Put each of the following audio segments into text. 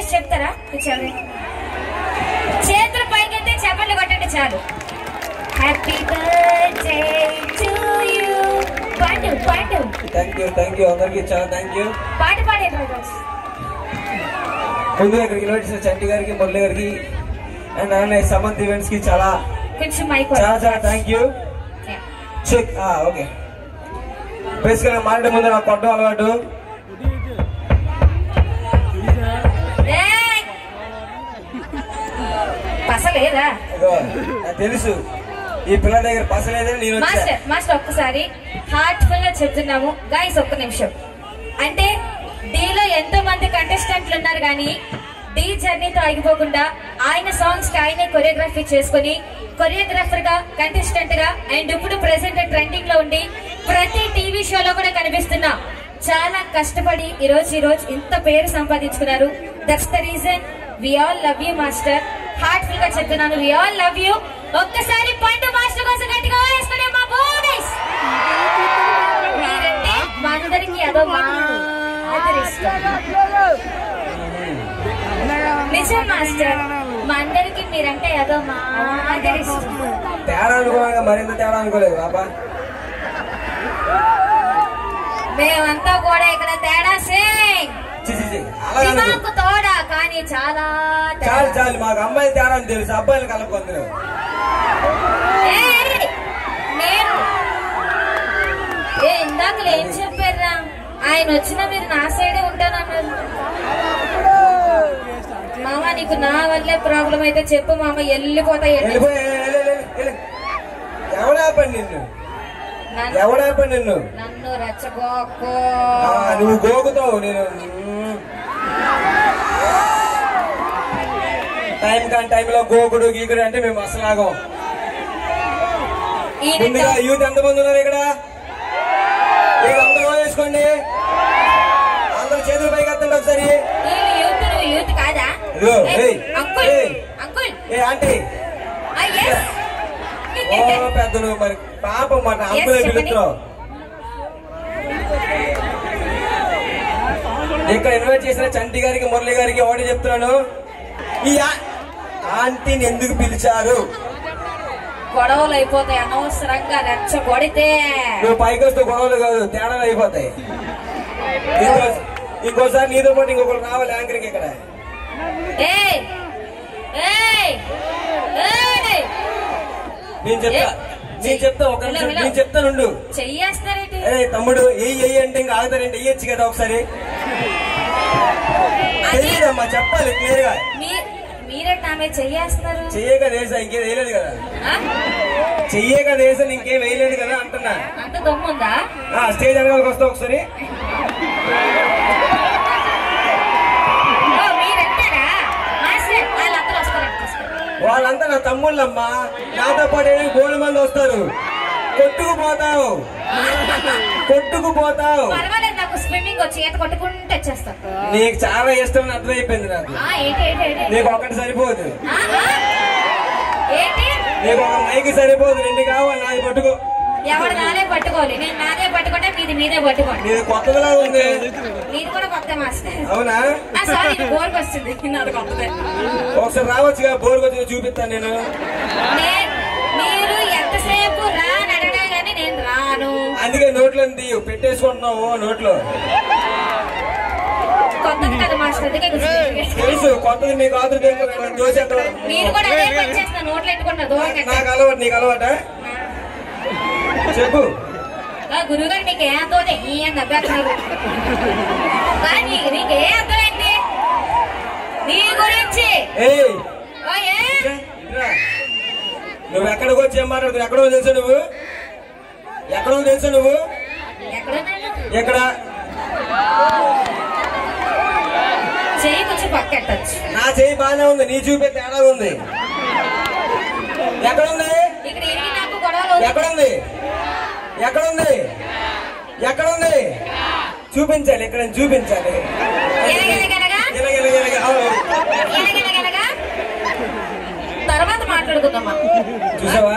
చెప్తారా కూర్చోండి చేతులు పైకెత్తి చెప్పండి కొట్టండి చాలు హ్యాపీ బర్త్డే టు యూ పాడు పాడు థ్యాంక్ యూ థ్యాంక్ యూ అందరికి చాలా థ్యాంక్ యూ పాట పాడండి రోజు ముందుగా ఇక్కడికి ఇన్వైట్ చేసిన చంటి గారికి మురళి గారికి అండ్ అలానే సమంత్ ఈవెంట్స్ కి చాలా కొంచెం మైక్ చాలా చాలా థ్యాంక్ యూ చెక్ ఓకే బేసికల్ గా మాట్లాడే ముందు నాకు కొట్టడం అలవాటు ఏయ్! పసలేదా ఇదిగో, నాకు తెలుసు ఈ పిల్ల దగ్గర పసలేదని నేను వచ్చా మాస్టర్ మాస్టర్ ఒక్కసారి హార్ట్ఫుల్ గా చెప్తున్నాము గాయస్ ఒక్క నిమిషం అంటే డీలో ఎంతో మంది కంటెస్టెంట్లు ఉన్నారు కానీ డీ జర్నీతో ఆగిపోకుండా ఆయన సాంగ్స్ కి ఆయనే కొరియోగ్రఫీ చేసుకుని కొరియోగ్రాఫర్ గా కంటెస్టెంట్ గా అండ్ ఇప్పుడు ప్రెసెంట్ ట్రెండింగ్ లో ఉండి ప్రతి టీవీ షోలో కూడా కనిపిస్తున్నా చాలా కష్టపడి ఈ రోజు ఈ రోజు ఇంత పేరు సంపాదించుకున్నారు that's the reason we all love you master heartful గా చెప్తున్నాను వి ఆల్ లవ్ యూ ఒక్కసారి పండు మాస్టర్ కోసం గట్టిగా వేసుకునే మా బోనస్ మీరంటే మా అందరికి అదో మాదిరి ఇష్టం నిజం మాస్టర్ మా అందరికి మీరంటే అదో మాదిరి ఇష్టం తేడా అనుకోగా మరింత తేడా అనుకోలేదు బాబా మేమంతా కూడా ఇక్కడ తేడా సింగ్ చి, చి, చి. అలా అనుకో. దిమాకు తోడా కానీ చాలా చాలు తేడా చాలు మాకు అమ్మాయిలు తేడా అని తెలుసు అబ్బాయిలు కలుపుకుంటున్నారు ఏయ్! నేను ఏ ఇందాకలు ఏం చెప్పారా ఆయన వచ్చినా మీరు నా సైడే ఉంటానన్నారు మామ నీకు నా వల్లే ప్రాబ్లం అయితే చెప్పు మామ వెళ్ళిపోతాయి వెళ్ళిపోయి వెళ్ళు, వెళ్ళు, వెళ్ళు. ఎవడాపండి నిన్ను నన్ను- ఎవడాపండి నిన్ను నన్ను రెచ్చగోకో ఆ, నువ్వు గోకుతావు నేను మ్మ్. టైం కాని టైంలో గోకుడు గీకుడు అంటే మేము అసలు ఆగం ఈయన ముందుగా యూత్ ఎంతమంది ఉన్నారు ఇక్కడ ఇక్కడ అందరూ వేసుకోండి అందరూ చేతులు పైకి ఎత్తండి ఒకసారి వీళ్ళు యూత్ నువ్వు యూత్ కాదా ఇదిగో, ఏయ్, ఏయ్, అంకుల్ ఏయ్. అంకుల్ ఏ ఆంటీ ఆ, yes. ఓ పెద్దలు మరి పాపం మాట Yes, అంకులే చెప్పండి. పిలుస్తున్నావు ఇక్కడ ఇన్వైట్ చేసిన చంటి గారికి మురళి గారికి ఒకటి చెప్తున్నాను ఈ ఆ- ఆంటీని ఎందుకు పిలిచారు గొడవలు అయిపోతాయి అనవసరంగా రెచ్చగొడితే నువ్వు పైకి వస్తే గొడవలు కాదు తేడాలు అయిపోతాయి ఇంకో- ఇంకోసారి నీతో పాటు ఇంకొకరు రావాలి యాంకరింగ్ ఇక్కడ ఏయ్ ఏయ్ ఏయ్ నేను చెప్తా నేను చెప్తా ఒక నిమిషం హలో, హలో. నేను చెప్తానుండు చెయ్యేస్తారేంటి ఏ తమ్ముడు ఏ ఏ అంటే ఇంకా ఆగుతారంటే వేయచ్చు కదా ఒకసారి అది తెలియదమ్మా చెప్పాలి క్లియర్ గా మీ- మీరేంటి ఆమె చెయ్యేస్తున్నారు చెయ్యక వేసా ఇంకేం వేయలేదు కదా ఆ? చెయ్యక వేసా ఇంకేం వేయలేదు కదా అంటున్నా అంత దమ్ముందా ఆ, స్టేజ్ అనగాలకు వస్తా ఒకసారి ఓ, మీరంటారా మాస్టర్ వాళ్ళందరూ వస్తారంట వాళ్ళంతా నా తమ్ముళ్ళమ్మా నాతో పాటు గోడు మంది వస్తారు కొట్టుకుపోతావు కొట్టుకుపోతావు పర్వాలేదు నాకు స్విమ్మింగ్ వచ్చి ఈత కొట్టుకుంటూ వచ్చేస్తాను నీకు చాలా ఇష్టం అని అర్థమైపోయింది నాకు ఆ, ఏంటి ఏంటి ఏంటి నీకు ఒకటి సరిపోదు ఆ, ఆ? ఏంటి నీకు ఒక మైకి సరిపోదు రెండు కావాలి నాది పట్టుకో ఎవడు నాదే పట్టుకోవాలి నేను నాదే పట్టుకుంటే మీది మీదే పట్టుకోండి నీది కొత్తదిలా ఉంది నీది కూడా కొత్త మాస్టర్ అవునా ఆ, సారీ ఇది బోర్కి వస్తుంది నాది కొత్తదే ఒకసారి రావచ్చుగా బోర్డు వచ్చి చూపిస్తాను నేను నే- మీరు ఎంతసేపు రా అని అడగా గానీ నేను రాను అందుకే నోట్లో తీయు పెట్టేసుకుంటున్నావు నోట్లో కొత్తది కదా మాస్టర్ అందుకే కూర్చుని. తెలుసు కొత్తది మీకు ఆదురు దోసేద్దాం మీరు కూడా అదే పని చేస్తున్నా నోట్లో ఎట్టుకున్నా దూరం నాకు అలవాటు నీకు అలవాట చెప్పు గురుగారు మీకు ఏ అర్థం ఈ అని నవ్వేస్తున్నారు కానీ నీకు ఏ అర్థమైంది నీ గురించి ఏయ్ ఓ ఏ ఇట్రా, ఇట్రా. నువ్వు ఎక్కడికి వచ్చి ఏం మాట్లాడుతున్నావు ఎక్కడో తెలుసా నువ్వు ఎక్కడో తెలుసా నువ్వు ఎక్కడున్నాను ఎక్కడ చెయ్యి కొంచెం పక్కెట్టచ్చు నా చేయి బాగానే ఉంది నీ చూపే తేడా ఉంది ఎక్కడుంది ఇక్కడ ఇరిగి నాకు గొడవలు వద్దు. ఎక్కడుంది ఎక్కడుంది ఎక్కడుంది చూపించాలి ఇక్కడ చూపించాలి ఎలగెలగెలగా? ఇలాగ, ఇలాగ, ఇలాగ. అవును. ఎలగెలగెలగా? తర్వాత మాట్లాడుకుందామా చూసావా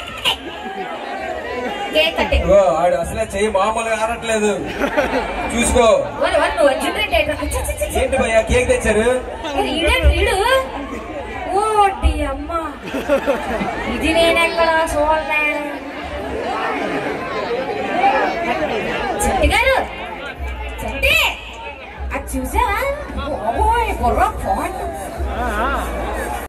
కేక్ కట్టే ఇగో ఆడు అసలే చెయ్యి మామూలుగా ఆడట్లేదు చూసుకో వాళ్ళు వాళ్ళు నువ్వు వచ్చిందంటే ఏంటి? అచ్చ, అచ్చ, అచ్చ. ఏంటి భయ్యా కేక్ తెచ్చారు దగ్గర ఈడేంటి ఈడు ఓటి అమ్మ ఇది నేనెక్కడ చూడలే చిట్టి గారు